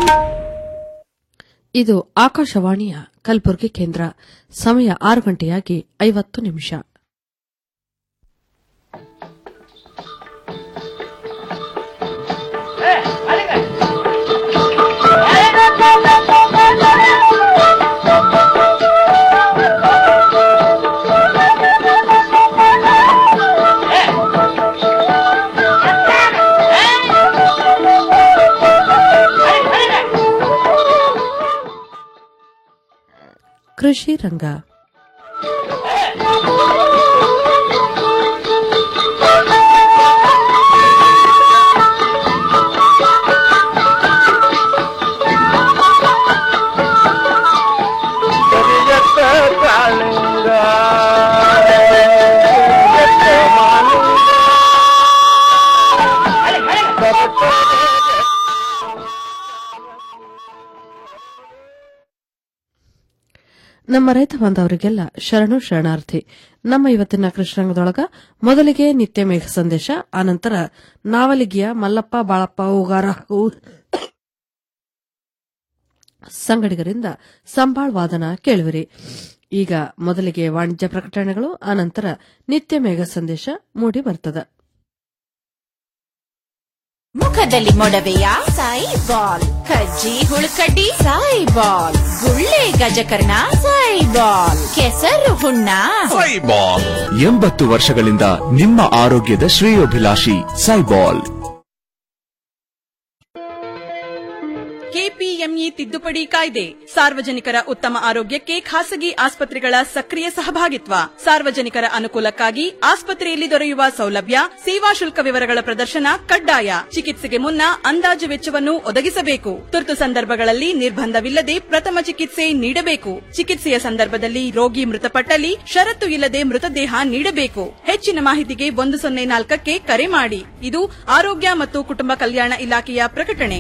ಇದು ಆಕಾಶವಾಣಿಯ ಕಲಬುರಗಿ ಕೇಂದ್ರ ಸಮಯ ಆರು ಗಂಟೆಯಾಗಿ ಐವತ್ತು ನಿಮಿಷ ಕೃಷಿ ರಂಗ ಕರಿಯತ್ತ ಕಾಳಿಂಗ ಕರಿಯತ್ತ ಮಾಲಿಂಗ ನಮ್ಮ ರೈತ ಬಾಂಧವರಿಗೆಲ್ಲ ಶರಣು ಶರಣಾರ್ಥಿ ನಮ್ಮ ಇವತ್ತಿನ ಕೃಷ್ಣರಂಗದೊಳಗ ಮೊದಲಿಗೆ ನಿತ್ಯ ಮೇಘ ಸಂದೇಶ ಆನಂತರ ನಾವಲಿಗೆಯ ಮಲ್ಲಪ್ಪ ಬಾಳಪ್ಪ ಹೂಗಾರ ಹಾಗೂ ಸಂಗಡಿಗರಿಂದ ಸಂಬಾಳ್ ವಾದನ ಕೇಳುವಿರಿ ಈಗ ಮೊದಲಿಗೆ ವಾಣಿಜ್ಯ ಪ್ರಕಟಣೆಗಳು ಆನಂತರ ನಿತ್ಯ ಮೇಘ ಸಂದೇಶ ಮೂಡಿ ಬರ್ತದ ಮುಖದಲ್ಲಿ ಮೊಡವೆಯ ಸಾಯಿ ಬಾಲ್ ಕಜ್ಜಿ ಹುಳುಕಡ್ಡಿ ಸಾಯಿ ಬಾಲ್ ಗುಳ್ಳೆ ಗಜಕರ್ಣ ಸಾಯಿ ಬಾಲ್ ಕೆಸರು ಹುಣ್ಣ ಸೈಬಾಲ್ ಎಂಬತ್ತು ವರ್ಷಗಳಿಂದ ನಿಮ್ಮ ಆರೋಗ್ಯದ ಶ್ರೇಯೋಭಿಲಾಷಿ ಸೈಬಾಲ್ ಕೆಪಿಎಂಇ ತಿದ್ದುಪಡಿ ಕಾಯ್ದೆ ಸಾರ್ವಜನಿಕರ ಉತ್ತಮ ಆರೋಗ್ಯಕ್ಕೆ ಖಾಸಗಿ ಆಸ್ಪತ್ರೆಗಳ ಸಕ್ರಿಯ ಸಹಭಾಗಿತ್ವ ಸಾರ್ವಜನಿಕರ ಅನುಕೂಲಕ್ಕಾಗಿ ಆಸ್ಪತ್ರೆಯಲ್ಲಿ ದೊರೆಯುವ ಸೌಲಭ್ಯ ಸೇವಾ ಶುಲ್ಕ ವಿವರಗಳ ಪ್ರದರ್ಶನ ಕಡ್ಡಾಯ ಚಿಕಿತ್ಸೆಗೆ ಮುನ್ನ ಅಂದಾಜು ವೆಚ್ಚವನ್ನು ಒದಗಿಸಬೇಕು ತುರ್ತು ಸಂದರ್ಭಗಳಲ್ಲಿ ನಿರ್ಬಂಧವಿಲ್ಲದೆ ಪ್ರಥಮ ಚಿಕಿತ್ಸೆ ನೀಡಬೇಕು ಚಿಕಿತ್ಸೆಯ ಸಂದರ್ಭದಲ್ಲಿ ರೋಗಿ ಮೃತಪಟ್ಟಲ್ಲಿ ಷರತ್ತು ಇಲ್ಲದೆ ಮೃತದೇಹ ನೀಡಬೇಕು ಹೆಚ್ಚಿನ ಮಾಹಿತಿಗೆ ಒಂದು ಸೊನ್ನೆ ನಾಲ್ಕಕ್ಕೆ ಕರೆ ಮಾಡಿ ಇದು ಆರೋಗ್ಯ ಮತ್ತು ಕುಟುಂಬ ಕಲ್ಯಾಣ ಇಲಾಖೆಯ ಪ್ರಕಟಣೆ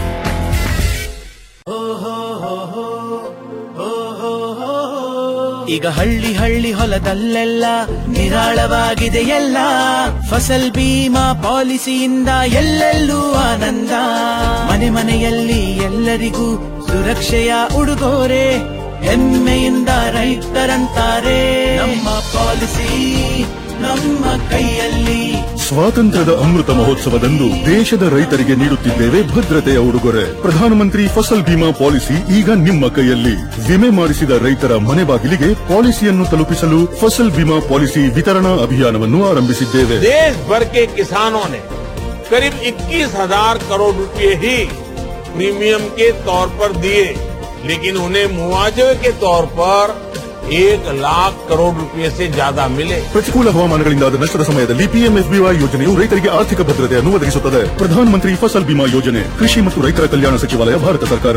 ಈಗ ಹಳ್ಳಿ ಹಳ್ಳಿ ಹೊಲದಲ್ಲೆಲ್ಲ ನಿರಾಳವಾಗಿದೆ ಎಲ್ಲ ಫಸಲ್ ಬೀಮಾ ಪಾಲಿಸಿಯಿಂದ ಎಲ್ಲೆಲ್ಲೂ ಆನಂದ ಮನೆ ಮನೆಯಲ್ಲಿ ಎಲ್ಲರಿಗೂ ಸುರಕ್ಷೆಯ ಉಡುಗೊರೆ ಹೆಮ್ಮೆಯಿಂದ ರೈತರಂತಾರೆ ನಮ್ಮ ಪಾಲಿಸಿ ನಮ್ಮ ಕೈಯಲ್ಲಿ ಸ್ವಾತಂತ್ರ್ಯದ ಅಮೃತ ಮಹೋತ್ಸವದಂದು ದೇಶದ ರೈತರಿಗೆ ನೀಡುತ್ತಿದ್ದೇವೆ ಭದ್ರತೆಯ ಉಡುಗೊರೆ ಪ್ರಧಾನಮಂತ್ರಿ ಫಸಲ್ ಬಿಮಾ ಪಾಲಿಸಿ ಈಗ ನಿಮ್ಮ ಕೈಯಲ್ಲಿ ವಿಮೆ ಮಾಡಿಸಿದ ರೈತರ ಮನೆ ಬಾಗಿಲಿಗೆ ಪಾಲಿಸಿಯನ್ನು ತಲುಪಿಸಲು ಫಸಲ್ ಬಿಮಾ ಪಾಲಿಸಿ ವಿತರಣಾ ಅಭಿಯಾನವನ್ನು ಆರಂಭಿಸಿದ್ದೇವೆ देश भर के किसानों ने करीब 21,000 करोड़ रुपए ही प्रीमियम के तौर पर दिए लेकिन उन्हें मुआवजे के तौर पर एक लाख करोड़ रुपए से ज्यादा मिले ಪ್ರತಿಕೂಲ ಹವಾಮಾನಗಳಿಂದಾದ ನಷ್ಟದ ಸಮಯದಲ್ಲಿ ಪಿಎಂಎಫ್ಬಿವೈ ಯೋಜನೆಯು ರೈತರಿಗೆ ಆರ್ಥಿಕ ಭದ್ರತೆಯನ್ನು ಒದಗಿಸುತ್ತದೆ ಪ್ರಧಾನಮಂತ್ರಿ ಫಸಲ್ ಬಿಮಾ ಯೋಜನೆ ಕೃಷಿ ಮತ್ತು ರೈತರ ಕಲ್ಯಾಣ ಸಚಿವಾಲಯ ಭಾರತ ಸರ್ಕಾರ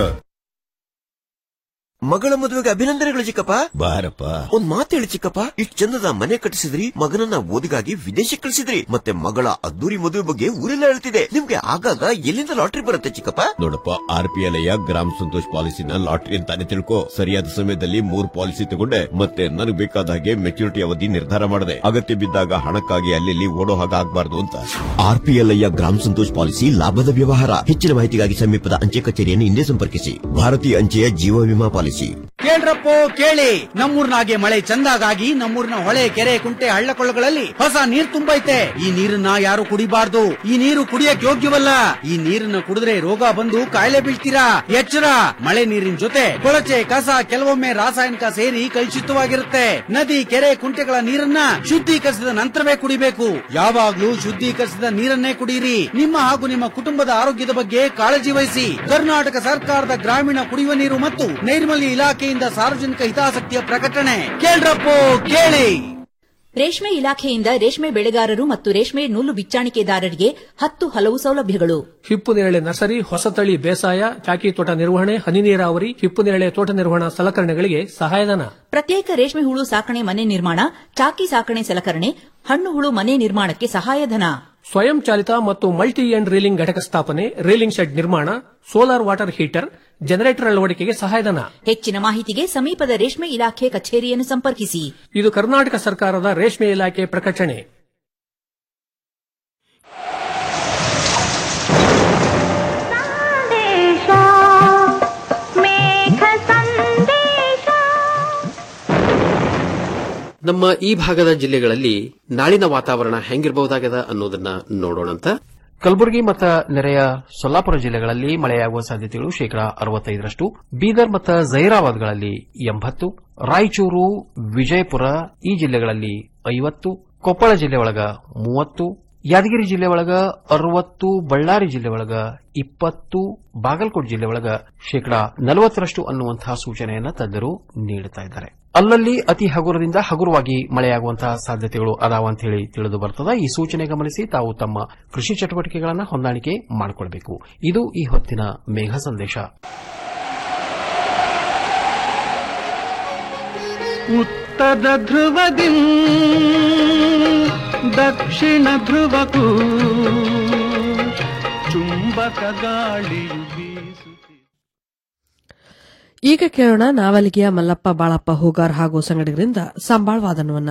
ಮಗಳ ಮದುವೆಗೆ ಅಭಿನಂದನೆಗಳು ಚಿಕ್ಕಪ್ಪ ಬಾರಪ್ಪ ಒಂದ್ ಮಾತು ಹೇಳಿ ಚಿಕ್ಕಪ್ಪ ಇಷ್ಟ್ ಚಂದದ ಮನೆ ಕಟ್ಟಿಸಿದ್ರಿ ಮಗನನ್ನ ಓದಿಗಾಗಿ ವಿದೇಶಕ್ಕೆ ಕಳಿಸಿದ್ರಿ ಮತ್ತೆ ಮಗಳ ಅದ್ದೂರಿ ಮದುವೆ ಬಗ್ಗೆ ಊರೆಲ್ಲ ಹೇಳ್ತಿದೆ ನಿಮ್ಗೆ ಆಗಾಗ ಎಲ್ಲಿಂದ ಲಾಟ್ರಿ ಬರುತ್ತೆ ಚಿಕ್ಕಪ್ಪ ನೋಡಪ್ಪ ಆರ್ ಪಿ ಎಲ್ ಗ್ರಾಮ ಸಂತೋಷ್ ಪಾಲಿಸಿನ ಲಾಟರಿ ಅಂತಾನೆ ತಿಳ್ಕೊ ಸರಿಯಾದ ಸಮಯದಲ್ಲಿ ಮೂರ್ ಪಾಲಿಸಿ ತಗೊಂಡೆ ಮತ್ತೆ ನನಗೆ ಬೇಕಾದ ಹಾಗೆ ಮೆಚುರಿಟಿ ಅವಧಿ ನಿರ್ಧಾರ ಮಾಡಿದೆ ಅಗತ್ಯ ಬಿದ್ದಾಗ ಹಣಕ್ಕಾಗಿ ಅಲ್ಲಿ ಓಡೋ ಹಾಗೆ ಆಗ್ಬಾರ್ದು ಅಂತ ಆರ್ ಪಿ ಎಲ್ ಗ್ರಾಮ ಸಂತೋಷ್ ಪಾಲಿಸಿ ಲಾಭದ ವ್ಯವಹಾರ ಹೆಚ್ಚಿನ ಮಾಹಿತಿಗಾಗಿ ಸಮೀಪದ ಅಂಚೆ ಕಚೇರಿಯನ್ನು ಹಿಂದೆ ಸಂಪರ್ಕಿಸಿ ಭಾರತೀಯ ಅಂಚೆಯ ಜೀವ ವಿಮಾ ಪಾಲಿಸಿ ಕೇಳ್ರಪ್ಪೋ ಕೇಳಿ ನಮ್ಮೂರ್ನಾಗೆ ಮಳೆ ಚಂದಾಗಾಗಿ ನಮ್ಮೂರಿನ ಹೊಳೆ ಕೆರೆ ಕುಂಟೆ ಹಳ್ಳಕೊಳ್ಳಗಳಲ್ಲಿ ಹೊಸ ನೀರ್ ತುಂಬೈತೆ ಈ ನೀರನ್ನ ಯಾರು ಕುಡಿಬಾರ್ದು ಈ ನೀರು ಕುಡಿಯಕ್ ಯೋಗ್ಯವಲ್ಲ ಈ ನೀರನ್ನ ಕುಡಿದ್ರೆ ರೋಗ ಬಂದು ಕಾಯಿಲೆ ಬೀಳ್ತೀರಾ ಎಚ್ಚರ ಮಳೆ ನೀರಿನ ಜೊತೆ ಕೊಳಚೆ ಕಸ ಕೆಲವೊಮ್ಮೆ ರಾಸಾಯನಿಕ ಸೇರಿ ಕಲುಷಿತವಾಗಿರುತ್ತೆ ನದಿ ಕೆರೆ ಕುಂಟೆಗಳ ನೀರನ್ನ ಶುದ್ಧೀಕರಿಸಿದ ನಂತರವೇ ಕುಡಿಬೇಕು ಯಾವಾಗ್ಲೂ ಶುದ್ಧೀಕರಿಸಿದ ನೀರನ್ನೇ ಕುಡಿಯಿರಿ ನಿಮ್ಮ ಹಾಗೂ ನಿಮ್ಮ ಕುಟುಂಬದ ಆರೋಗ್ಯದ ಬಗ್ಗೆ ಕಾಳಜಿ ವಹಿಸಿ ಕರ್ನಾಟಕ ಸರ್ಕಾರದ ಗ್ರಾಮೀಣ ಕುಡಿಯುವ ನೀರು ಮತ್ತು ನೈರ್ಮಲ್ಯ ಇಲಾಖೆಯಿಂದ ಸಾರ್ವಜನಿಕ ಹಿತಾಸಕ್ತಿಯ ಪ್ರಕಟಣೆ ಕೇಳ್ರಪ್ಪೋ ಕೇಳಿ ರೇಷ್ಮೆ ಇಲಾಖೆಯಿಂದ ರೇಷ್ಮೆ ಬೆಳೆಗಾರರು ಮತ್ತು ರೇಷ್ಮೆ ನೂಲು ಬಿಚ್ಚಾಣಿಕೆದಾರರಿಗೆ ಹತ್ತು ಹಲವು ಸೌಲಭ್ಯಗಳು ಹಿಪ್ಪು ನೇರಳೆ ನರ್ಸರಿ ಹೊಸತಳಿ ಬೇಸಾಯ ಚಾಕಿ ತೋಟ ನಿರ್ವಹಣೆ ಹನಿ ನೀರಾವರಿ ಹಿಪ್ಪು ನೇರಳೆ ತೋಟ ನಿರ್ವಹಣಾ ಸಲಕರಣೆಗಳಿಗೆ ಸಹಾಯಧನ ಪ್ರತ್ಯೇಕ ರೇಷ್ಮೆ ಹುಳು ಸಾಕಣೆ ಮನೆ ನಿರ್ಮಾಣ ಚಾಕಿ ಸಾಕಣೆ ಸಲಕರಣೆ ಹಣ್ಣು ಹುಳು ಮನೆ ನಿರ್ಮಾಣಕ್ಕೆ ಸಹಾಯಧನ ಸ್ವಯಂ ಚಾಲಿತ ಮತ್ತು ಮಲ್ಟಿ ಎಂಡ್ ರೀಲಿಂಗ್ ಘಟಕ ಸ್ಥಾಪನೆ ರೀಲಿಂಗ್ ಶೆಡ್ ನಿರ್ಮಾಣ ಸೋಲಾರ್ ವಾಟರ್ ಹೀಟರ್ ಜನರೇಟರ್ ಅಳವಡಿಕೆಗೆ ಸಹಾಯಧನ ಹೆಚ್ಚಿನ ಮಾಹಿತಿಗೆ ಸಮೀಪದ ರೇಷ್ಮೆ ಇಲಾಖೆ ಕಚೇರಿಯನ್ನು ಸಂಪರ್ಕಿಸಿ ಇದು ಕರ್ನಾಟಕ ಸರ್ಕಾರದ ರೇಷ್ಮೆ ಇಲಾಖೆ ಪ್ರಕಟಣೆ ನಮ್ಮ ಈ ಭಾಗದ ಜಿಲ್ಲೆಗಳಲ್ಲಿ ನಾಳಿನ ವಾತಾವರಣ ಹೆಂಗಿರಬಹುದಾಗದ ಅನ್ನೋದನ್ನ ನೋಡೋಣಂತ ಕಲಬುರಗಿ ಮತ್ತು ನೆರೆಯ ಸೊಲ್ಲಾಪುರ ಜಿಲ್ಲೆಗಳಲ್ಲಿ ಮಳೆಯಾಗುವ ಸಾಧ್ಯತೆಗಳು ಶೇಕಡಾ ಅರವತ್ತೈದರಷ್ಟು ಬೀದರ್ ಮತ್ತು ಜೈರಾಬಾದ್ಗಳಲ್ಲಿ ಎಂಬತ್ತು ರಾಯಚೂರು ವಿಜಯಪುರ ಈ ಜಿಲ್ಲೆಗಳಲ್ಲಿ ಐವತ್ತು ಕೊಪ್ಪಳ ಜಿಲ್ಲೆ ಒಳಗ ಮೂವತ್ತು ಯಾದಗಿರಿ ಜಿಲ್ಲೆ ಒಳಗ ಅರವತ್ತು ಬಳ್ಳಾರಿ ಜಿಲ್ಲೆ ಒಳಗ ಇಪ್ಪತ್ತು ಬಾಗಲಕೋಟೆ ಜಿಲ್ಲೆ ಒಳಗ ಶೇಕಡಾ ನಲವತ್ತರಷ್ಟು ಅನ್ನುವಂತಹ ಸೂಚನೆಯನ್ನ ತಜ್ಞರು ನೀಡುತ್ತಾ ಇದ್ದಾರೆ ಅಲ್ಲಲ್ಲಿ ಅತಿ ಹಗುರದಿಂದ ಹಗುರವಾಗಿ ಮಳೆಯಾಗುವಂತಹ ಸಾಧ್ಯತೆಗಳು ಅದಾವ ಅಂತ ಹೇಳಿ ತಿಳಿದು ಬರ್ತದ ಈ ಸೂಚನೆ ಗಮನಿಸಿ ತಾವು ತಮ್ಮ ಕೃಷಿ ಚಟುವಟಿಕೆಗಳನ್ನು ಹೊಂದಾಣಿಕೆ ಮಾಡಿಕೊಳ್ಬೇಕು ಇದು ಈ ಹೊತ್ತಿನ ಮೇಘ ಸಂದೇಶ ಉತ್ತರ ಧ್ರುವದಿ ದಕ್ಷಿಣ ಧ್ರುವಕ್ಕೂ ಚುಂಬಕ ಗಾಳಿಯು ಬೀಸು ಈಗ ಕೇಳೋಣ ನಾವಲಿಗೆಯ ಮಲ್ಲಪ್ಪ ಬಾಳಪ್ಪ ಹೂಗಾರ್ ಹಾಗೂ ಸಂಗಡಿಗರಿಂದ ಸಂಬಾಳ್ ವಾದನವನ್ನ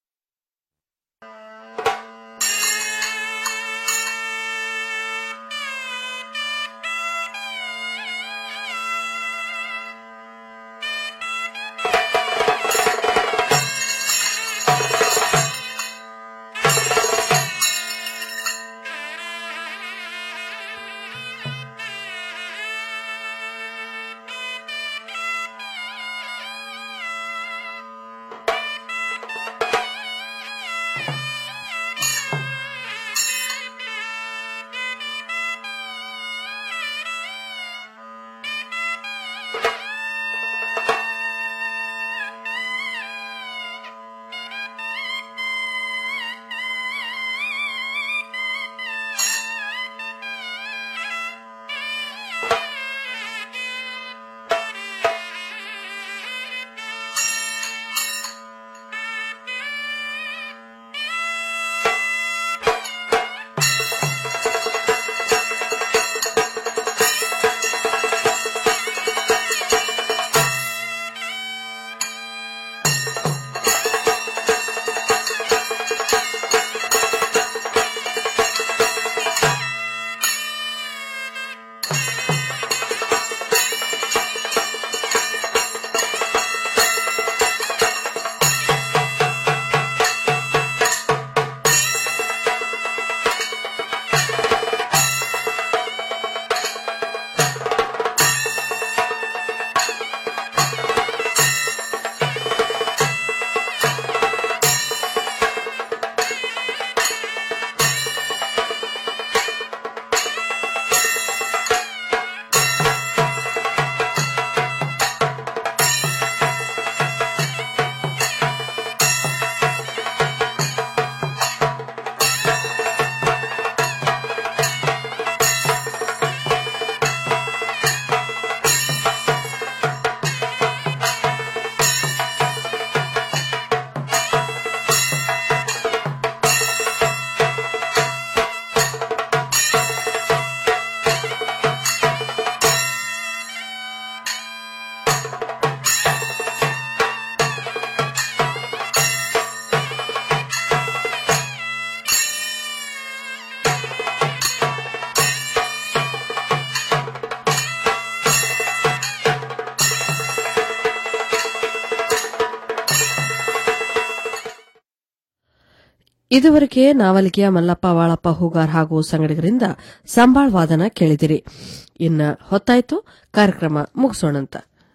ಇದುವರೆಗೆ ನಾವಲಿಗೆಯ ಮಲ್ಲಪ್ಪ ವಾಳಪ್ಪ ಹೂಗಾರ್ ಹಾಗೂ ಸಂಗಡಿಗರಿಂದ ಸಂಬಾಳ್ ವಾದನ ಕೇಳಿದಿರಿ ಇನ್ನ ಹೊತ್ತಾಯ್ತು ಕಾರ್ಯಕ್ರಮ ಮುಗಿಸೋಣಂತ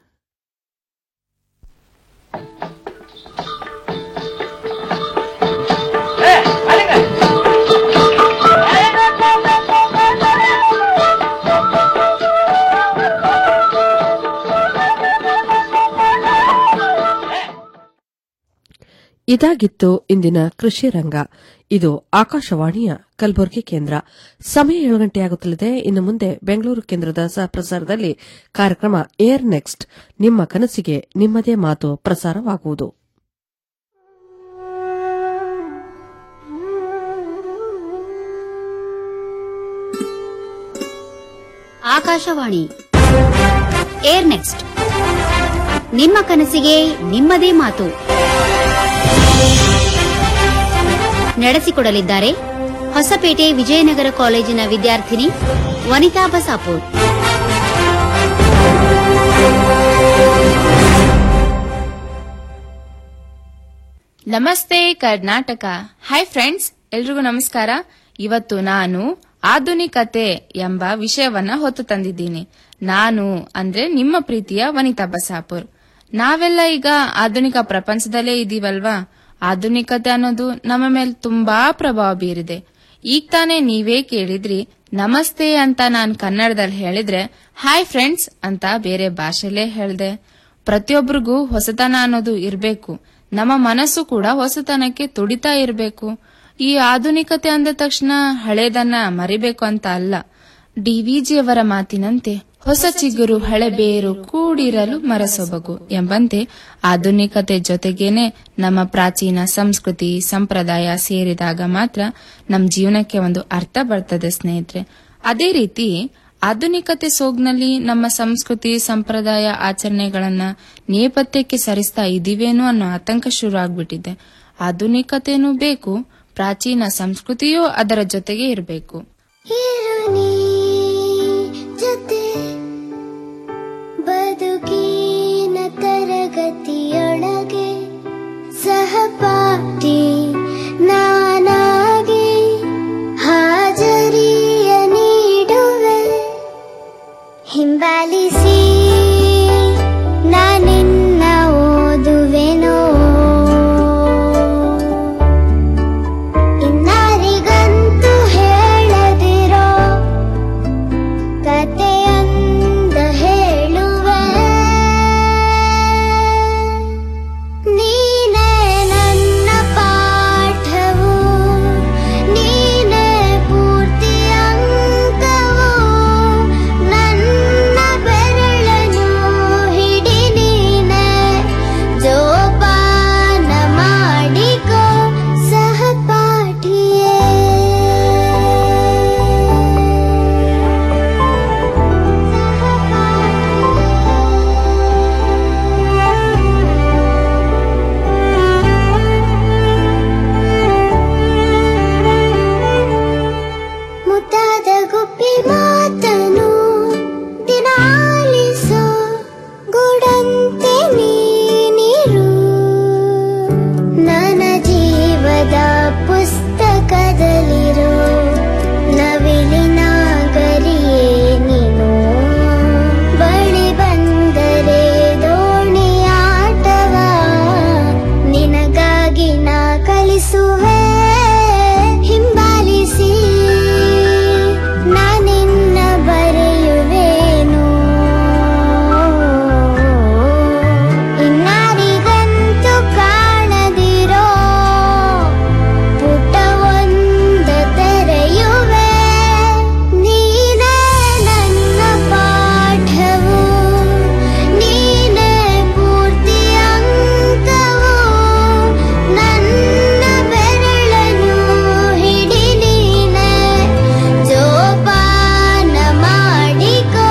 ಇದಾಗಿತ್ತು ಇಂದಿನ ಕೃಷಿ ರಂಗ ಇದು ಆಕಾಶವಾಣಿಯ ಕಲಬುರಗಿ ಕೇಂದ್ರ ಸಮಯ ಏಳು ಗಂಟೆಯಾಗುತ್ತಲಿದೆ ಇನ್ನು ಮುಂದೆ ಬೆಂಗಳೂರು ಕೇಂದ್ರದ ಸಹಪ್ರಸಾರದಲ್ಲಿ ಕಾರ್ಯಕ್ರಮ ಏರ್ ನೆಕ್ಸ್ಟ್ ನಿಮ್ಮ ಕನಸಿಗೆ ನಿಮ್ಮದೇ ಮಾತು ಪ್ರಸಾರವಾಗುವುದು ಆಕಾಶವಾಣಿ ಏರ್ ನೆಕ್ಸ್ಟ್ ನಿಮ್ಮ ಕನಸಿಗೆ ನಿಮ್ಮದೇ ಮಾತು ನಡೆಸಿಕೊಡಲಿದ್ದಾರೆ ಹೊಸಪೇಟೆ ವಿಜಯನಗರ ಕಾಲೇಜಿನ ವಿದ್ಯಾರ್ಥಿನಿ ವನಿತಾ ಬಸಾಪುರ್ ನಮಸ್ತೆ ಕರ್ನಾಟಕ ಹಾಯ್ ಫ್ರೆಂಡ್ಸ್ ಎಲ್ರಿಗೂ ನಮಸ್ಕಾರ ಇವತ್ತು ನಾನು ಆಧುನಿಕತೆ ಎಂಬ ವಿಷಯವನ್ನ ಹೊತ್ತು ತಂದಿದ್ದೀನಿ ನಾನು ಅಂದ್ರೆ ನಿಮ್ಮ ಪ್ರೀತಿಯ ವನಿತಾ ಬಸಾಪುರ್ ನಾವೆಲ್ಲ ಈಗ ಆಧುನಿಕ ಪ್ರಪಂಚದಲ್ಲೇ ಇದೀವಲ್ವಾ ಆಧುನಿಕತೆ ಅನ್ನೋದು ನಮ್ಮ ಮೇಲೆ ತುಂಬಾ ಪ್ರಭಾವ ಬೀರಿದೆ ಈಗ ತಾನೇ ನೀವೇ ಕೇಳಿದ್ರಿ ನಮಸ್ತೆ ಅಂತ ನಾನು ಕನ್ನಡದಲ್ಲಿ ಹೇಳಿದ್ರೆ ಹಾಯ್ ಫ್ರೆಂಡ್ಸ್ ಅಂತ ಬೇರೆ ಭಾಷೆಲೇ ಹೇಳ್ದೆ ಪ್ರತಿಯೊಬ್ಬರಿಗೂ ಹೊಸತನ ಅನ್ನೋದು ಇರಬೇಕು ನಮ್ಮ ಮನಸ್ಸು ಕೂಡ ಹೊಸತನಕ್ಕೆ ತುಡಿತಾ ಇರಬೇಕು ಈ ಆಧುನಿಕತೆ ಅಂದ ತಕ್ಷಣ ಹಳೇದನ್ನ ಮರಿಬೇಕು ಅಂತ ಅಲ್ಲ ಡಿವಿಜಿಯವರ ಮಾತಿನಂತೆ ಹೊಸ ಚಿಗುರು ಹಳೆ ಬೇರು ಕೂಡಿರಲು ಮರಸೊಬಗು ಎಂಬಂತೆ ಆಧುನಿಕತೆ ಜೊತೆಗೇನೆ ನಮ್ಮ ಪ್ರಾಚೀನ ಸಂಸ್ಕೃತಿ ಸಂಪ್ರದಾಯ ಸೇರಿದಾಗ ಮಾತ್ರ ನಮ್ಮ ಜೀವನಕ್ಕೆ ಒಂದು ಅರ್ಥ ಬರ್ತದೆ ಸ್ನೇಹಿತರೆ ಅದೇ ರೀತಿ ಆಧುನಿಕತೆ ಸೋಗ್ನಲ್ಲಿ ನಮ್ಮ ಸಂಸ್ಕೃತಿ ಸಂಪ್ರದಾಯ ಆಚರಣೆಗಳನ್ನ ನೇಪಥ್ಯಕ್ಕೆ ಸರಿಸ್ತಾ ಇದೀವೇನೋ ಅನ್ನೋ ಆತಂಕ ಶುರು ಆಗ್ಬಿಟ್ಟಿದೆ ಆಧುನಿಕತೆನೂ ಬೇಕು ಪ್ರಾಚೀನ ಸಂಸ್ಕೃತಿಯೂ ಅದರ ಜೊತೆಗೆ ಇರಬೇಕು ಜೊತೆ ಬದುಕಿನ ತರಗತಿಯೊಳಗೆ ಸಹಪಾಠಿ ನಾನಾಗಿ ಹಾಜರಿಯ ನೀಡುವೆ ಹಿಂಬಾಲಿಸಿ ನಾನಿನ್ನ ಓದುವೆನೋ ಇನ್ನಾರಿಗಂತೂ ಹೇಳದಿರೋ ಕತೆಯೊಂದ ಹೇಳುವೆ ನೀನೇ ನನ್ನ ಪಾಠವು ನೀನೇ ಪೂರ್ತಿ ಅಂಕವು ನನ್ನ ಬೆರಳನು ಹಿಡಿ ನೀನೆ ಜೋಪಾನ ಮಾಡಿಕೋ ಸಹಪಾಠಿಯೇ ಮುದ್ದಾದ ಗುಬ್ಬಿ ಮಾತನು ದಿನ ಆಲಿಸೋ ಗುಡಂತೆ ನೀನಿರು ನನ್ನ ಜೀವದ ಪುಸ್ತಕದಲ್ಲಿರೋ ನವಿಲಿನ ಗರಿಯೇ ನೀನು ಬಳಿ ಬಂದರೆ ದೋಣಿಯಾಟವ ನಿನಗಾಗಿ ನಾ ಕಲಿಸುವೆ ಹಿಂಬಾಲಿಸಿ ನಾನಿನ್ನ ಬರೆಯುವೇನು ಇನ್ನಾರಿಗಂತೂ ಕಾಣದಿರೋ ಪುಟವೊಂದ ತೆರೆಯುವೆ ನೀನೇ ನನ್ನ ಪಾಠವು ನೀನೇ ಪೂರ್ತಿ ಅಂಕವು ನನ್ನ ಬೆರಳನು ಹಿಡಿ ನೀನೆ ಜೋಪಾನ ಮಾಡಿಕೋ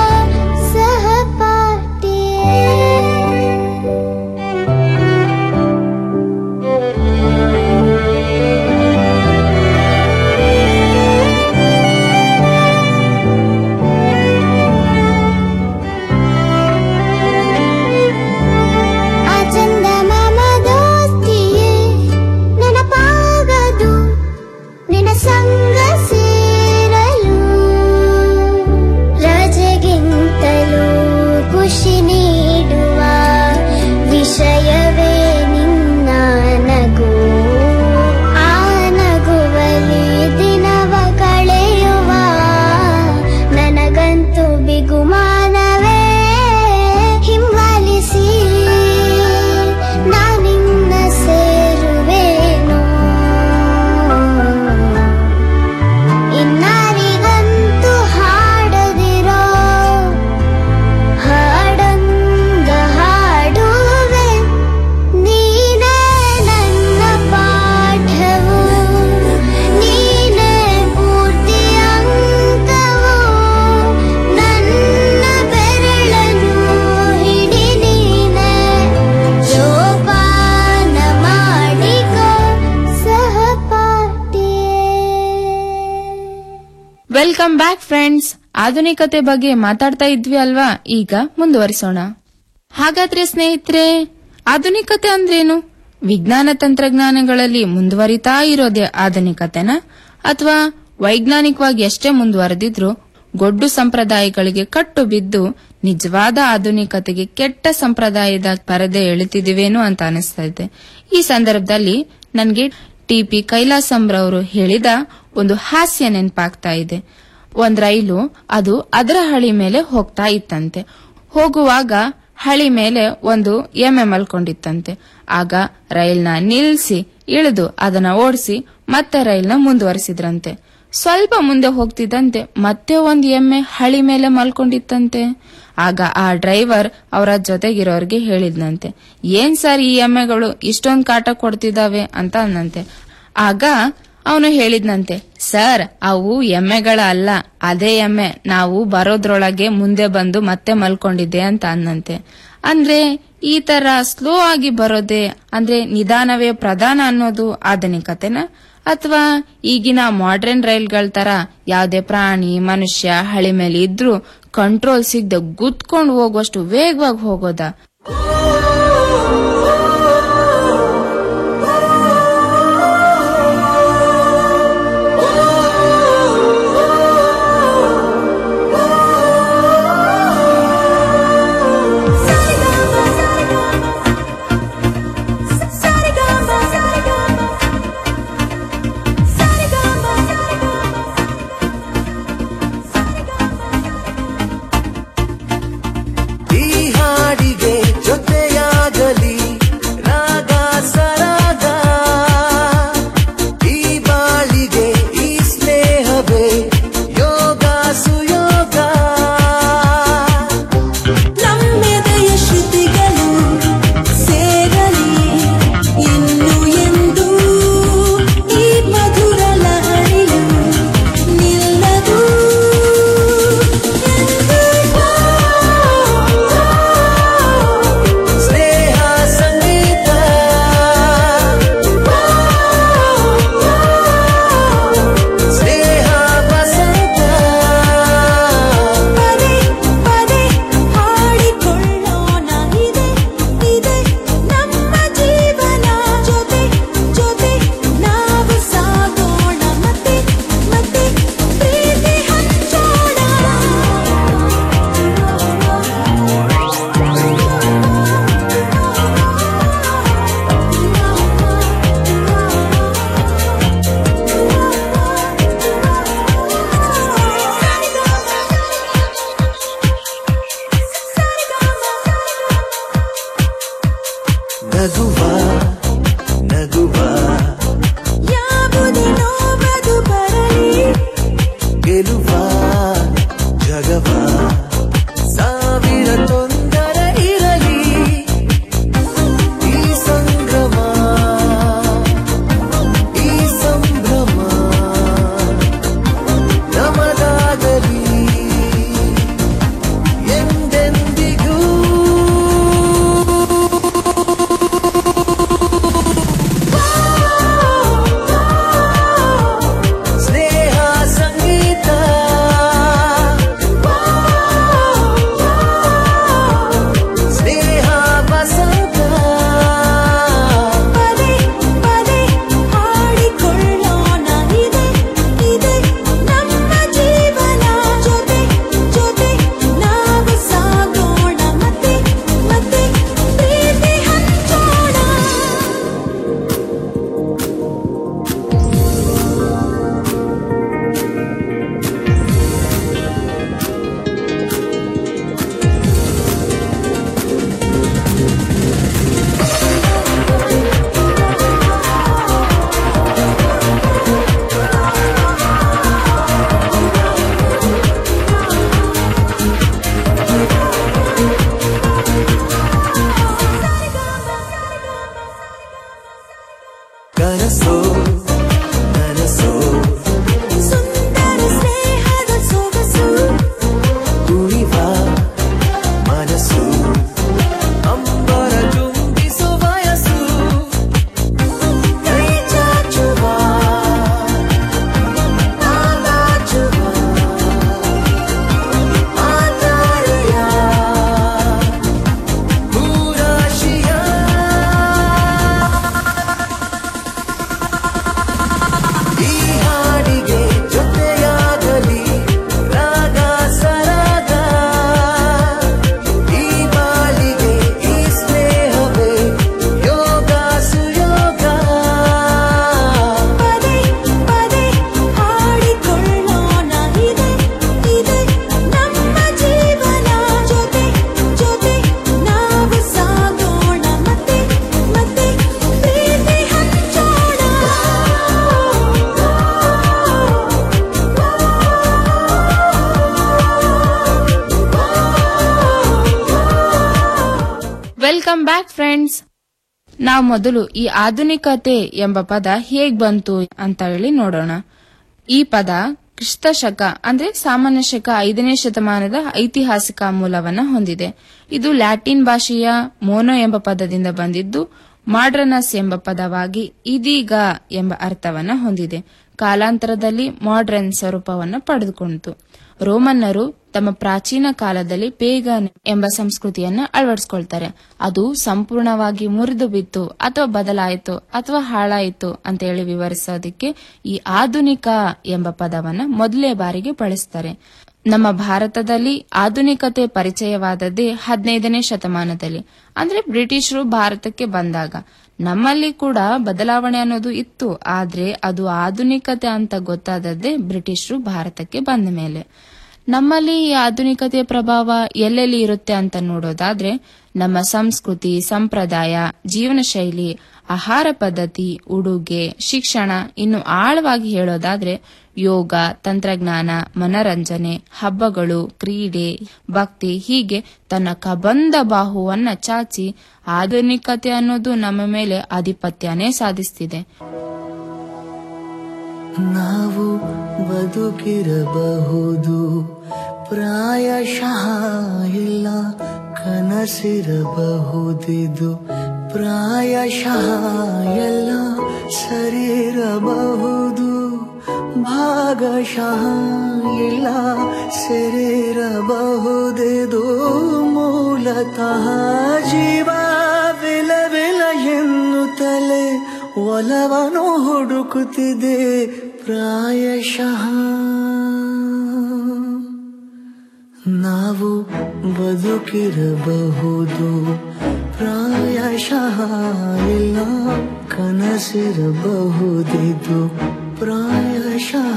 ಆ ಚಂದ ಮಾಮ ದೋಸ್ತಿಯೇ ನೆನಪಾಗದು ನಿನ್ನ ಸಂಗ ಸೇರಲು ರಜೆಗಿಂತಲೂ ಖುಷಿ ನೀಡುವ ವಿಷಯವೇ ನಿನ್ನ ನಗು ಆ ನಗುವಲಿ ದಿನವ ಕಳೆಯುವ ನನಗಂತೂ ಬಿಗುಮಾನವೇ ಹಿಂಬಾಲಿಸಿ ನಾನಿನ್ನ ಸೇರುವೇನು ಇನ್ನಾರಿಗಂತೂ ಹಾಡದಿರೋ ಹಾಡೊಂದ ಹಾಡುವೆ ನೀನೇ ನನ್ನ ಪಾಠವು ನೀನೇ ಪೂರ್ತಿ ಅಂಕವು ನನ್ನ ಬೆರಳನು ಹಿಡಿ ನೀನೆ ಜೋಪಾನ ಮಾಡಿಕೋ ಸಹಪಾಠಿಯೇ ವೆಲ್ಕಮ್ ಬ್ಯಾಕ್ ಫ್ರೆಂಡ್ಸ್ ಆಧುನಿಕತೆ ಬಗ್ಗೆ ಮಾತಾಡ್ತಾ ಇದ್ವಿ ಅಲ್ವಾ ಈಗ ಮುಂದುವರಿಸೋಣ ಹಾಗಾದ್ರೆ ಸ್ನೇಹಿತರೆ ಆಧುನಿಕತೆ ಅಂದ್ರೇನು ವಿಜ್ಞಾನ ತಂತ್ರಜ್ಞಾನಗಳಲ್ಲಿ ಮುಂದುವರಿತಾ ಇರೋದೇ ಆಧುನಿಕತೆನ ಅಥವಾ ವೈಜ್ಞಾನಿಕವಾಗಿ ಎಷ್ಟೇ ಮುಂದುವರೆದಿದ್ರು ಗೊಡ್ಡು ಸಂಪ್ರದಾಯಗಳಿಗೆ ಕಟ್ಟು ಬಿದ್ದು ನಿಜವಾದ ಆಧುನಿಕತೆಗೆ ಕೆಟ್ಟ ಸಂಪ್ರದಾಯದ ಪರದೆ ಎಳುತ್ತಿದಿವೇನೋ ಅಂತ ಅನಿಸ್ತಾ ಇದೆ ಈ ಸಂದರ್ಭದಲ್ಲಿ ನನಗೆ ಟಿಪಿ ಕೈಲಾಸಂರವರು ಹೇಳಿದ ಒಂದು ಹಾಸ್ಯ ನೆನಪಾಗ್ತಾ ಇದೆ ಒಂದ್ ರೈಲು ಅದು ಅದರ ಹಳಿ ಮೇಲೆ ಹೋಗ್ತಾ ಇತ್ತಂತೆ ಹೋಗುವಾಗ ಹಳಿ ಮೇಲೆ ಒಂದು ಎಮ್ಮೆ ಮಲ್ಕೊಂಡಿತ್ತಂತೆ ಆಗ ರೈಲ್ನ ನಿಲ್ಸಿ ಇಳಿದು ಅದನ್ನ ಓಡಿಸಿ ಮತ್ತೆ ರೈಲ್ನ ಮುಂದುವರಿಸಿದ್ರಂತೆ ಸ್ವಲ್ಪ ಮುಂದೆ ಹೋಗ್ತಿದ್ದಂತೆ ಮತ್ತೆ ಒಂದ್ ಎಮ್ಮೆ ಹಳಿ ಮೇಲೆ ಮಲ್ಕೊಂಡಿತ್ತಂತೆ ಆಗ ಆ ಡ್ರೈವರ್ ಅವರ ಜೊತೆಗಿರೋರ್ಗೆ ಹೇಳಿದ್ನಂತೆ ಏನ್ ಸರ್ ಈ ಎಮ್ಮೆಗಳು ಇಷ್ಟೊಂದ್ ಕಾಟ ಕೊಡ್ತಿದಾವೆ ಅಂತ ಅಂದಂತೆ ಆಗ ಅವನು ಹೇಳಿದ್ನಂತೆ ಸರ್ ಅವು ಎಮ್ಮೆಗಳ ಅಲ್ಲ ಅದೇ ಎಮ್ಮೆ ನಾವು ಬರೋದ್ರೊಳಗೆ ಮುಂದೆ ಬಂದು ಮತ್ತೆ ಮಲ್ಕೊಂಡಿದ್ದೆ ಅಂತ ಅನ್ನಂತೆ ಅಂದ್ರೆ ಈ ತರ ಸ್ಲೋ ಆಗಿ ಬರೋದೇ ಅಂದ್ರೆ ನಿಧಾನವೇ ಪ್ರಧಾನ ಅನ್ನೋದು ಆಧುನಿಕತೆನ ಅಥವಾ ಈಗಿನ ಮಾಡ್ರನ್ ರೈಲ್ಗಳ ತರ ಯಾವ್ದೇ ಪ್ರಾಣಿ ಮನುಷ್ಯ ಹಳಿ ಮೇಲೆ ಇದ್ರೂ ಕಂಟ್ರೋಲ್ ಸಿಗದೆ ಗುದ್ಕೊಂಡು ಹೋಗುವಷ್ಟು ವೇಗವಾಗಿ ಹೋಗೋದಾ ಈ ಹಾಡಿಗೆ ಜೊತೆಯಾಗಲಿ ರಾಗ ಸರಾಗ ಈ ಬಾಳಿಗೆ ಈ ಸ್ನೇಹವೇ ಯೋಗ ಸುಯೋಗ ನಮ್ಮೆದೆಯ ಶ್ರುತಿಗಳು ಸೇರಲಿ ಇನ್ನು ಎಂದು ಈ ಮಧುರ ಲಹರಿಯು ನಿಲ್ಲದು ಸ್ನೇಹ ಸಂಗೀತ ಸ್ನೇಹ ವಸಂತ ಪದೇ ಪದೇ ಹಾಡಿಕೊಳ್ಳೋಣ ಇದೆ ಇದೆ ನಮ್ಮ ಜೀವನ ಜೊತೆ ಜೊತೆ ನಾವು ಸಾಗೋಣ ಮತ್ತೆ ಮತ್ತೆ ಪ್ರೀತಿ ಹಂಚೋಣ ನಗುವ ನಗುವ ಯಾವುದೇ ನೋವದು ಬರಲಿ ಗೆಲುವ ಜಗವ ಸಾವಿರ ತೊಂದರೆ ಇರಲಿ ಈ ಸಂಭ್ರಮ ಈ ಸಂಭ್ರಮ ನಮದಾಗಲಿ ಎಂದೆಂದಿಗೂ ಆ ವೆಲ್ಕಮ್ ಬ್ಯಾಕ್ ಫ್ರೆಂಡ್ಸ್ ನಾವು ಮೊದಲು ಈ ಆಧುನಿಕತೆ ಎಂಬ ಪದ ಹೇಗ್ ಬಂತು ಅಂತ ಹೇಳಿ ನೋಡೋಣ ಈ ಪದ ಕ್ರಿಸ್ತ ಶಕ ಅಂದ್ರೆ ಸಾಮಾನ್ಯ ಶಕ ಐದನೇ ಶತಮಾನದ ಐತಿಹಾಸಿಕ ಮೂಲವನ್ನ ಹೊಂದಿದೆ ಇದು ಲ್ಯಾಟಿನ್ ಭಾಷೆಯ ಮೋನೋ ಎಂಬ ಪದದಿಂದ ಬಂದಿದ್ದು ಮಾಡ್ರನಸ್ ಎಂಬ ಪದವಾಗಿ ಇದೀಗ ಎಂಬ ಅರ್ಥವನ್ನ ಹೊಂದಿದೆ ಕಾಲಾಂತರದಲ್ಲಿ ಮಾಡ್ರನ್ ಸ್ವರೂಪವನ್ನು ಪಡೆದುಕೊಂಡಿತು ರೋಮನ್ನರು ತಮ್ಮ ಪ್ರಾಚೀನ ಕಾಲದಲ್ಲಿ ಪೇಗನ್ ಎಂಬ ಸಂಸ್ಕೃತಿಯನ್ನ ಅಳವಡಿಸಿಕೊಳ್ತಾರೆ ಅದು ಸಂಪೂರ್ಣವಾಗಿ ಮುರಿದು ಬಿತ್ತು ಅಥವಾ ಬದಲಾಯಿತು ಅಥವಾ ಹಾಳಾಯಿತು ಅಂತ ಹೇಳಿ ವಿವರಿಸೋದಕ್ಕೆ ಈ ಆಧುನಿಕ ಎಂಬ ಪದವನ್ನ ಮೊದಲೇ ಬಾರಿಗೆ ಬಳಸ್ತಾರೆ ನಮ್ಮ ಭಾರತದಲ್ಲಿ ಆಧುನಿಕತೆ ಪರಿಚಯವಾದದ್ದೇ ಹದಿನೈದನೇ ಶತಮಾನದಲ್ಲಿ ಅಂದ್ರೆ ಬ್ರಿಟಿಷರು ಭಾರತಕ್ಕೆ ಬಂದಾಗ ನಮ್ಮಲ್ಲಿ ಕೂಡ ಬದಲಾವಣೆ ಅನ್ನೋದು ಇತ್ತು ಆದ್ರೆ ಅದು ಆಧುನಿಕತೆ ಅಂತ ಗೊತ್ತಾದದ್ದೇ ಬ್ರಿಟಿಷರು ಭಾರತಕ್ಕೆ ಬಂದ ಮೇಲೆ ನಮ್ಮಲ್ಲಿ ಈ ಆಧುನಿಕತೆಯ ಪ್ರಭಾವ ಎಲ್ಲೆಲ್ಲಿ ಇರುತ್ತೆ ಅಂತ ನೋಡೋದಾದ್ರೆ ನಮ್ಮ ಸಂಸ್ಕೃತಿ ಸಂಪ್ರದಾಯ ಜೀವನ ಶೈಲಿ ಆಹಾರ ಪದ್ಧತಿ ಉಡುಗೆ ಶಿಕ್ಷಣ ಇನ್ನು ಆಳವಾಗಿ ಹೇಳೋದಾದ್ರೆ ಯೋಗ ತಂತ್ರಜ್ಞಾನ ಮನರಂಜನೆ ಹಬ್ಬಗಳು ಕ್ರೀಡೆ ಭಕ್ತಿ ಹೀಗೆ ತನ್ನ ಕಬಂದ ಬಾಹುವನ್ನ ಚಾಚಿ ಆಧುನಿಕತೆ ಅನ್ನೋದು ನಮ್ಮ ಮೇಲೆ ಆಧಿಪತ್ಯನೇ ಸಾಧಿಸ್ತಿದೆ ನಾವು ಬದುಕಿರಬಹುದು ಪ್ರಾಯಶಃ ಇಲ್ಲ ಕನಸಿರಬಹುದಿದು ಪ್ರಾಯಶಃ ಎಲ್ಲ ಸರಿರಬಹುದು ಭಾಗಶಃ ಇಲ್ಲ ಸರಿರಬಹುದಿದು ಮೂಲತಃ ಜೀವ ವಿಲ ವಿಲ ಎನ್ನುತ್ತಲೇ ಒಲವನು ಹುಡುಕುತ್ತಿದೆ ಪ್ರಾಯಶಃ ನಾವು ಬದುಕಿರಬಹುದು ಪ್ರಾಯಶಃ ಇಲ್ಲ ಕನಸಿರಬಹುದಿದು ಪ್ರಾಯಶಃ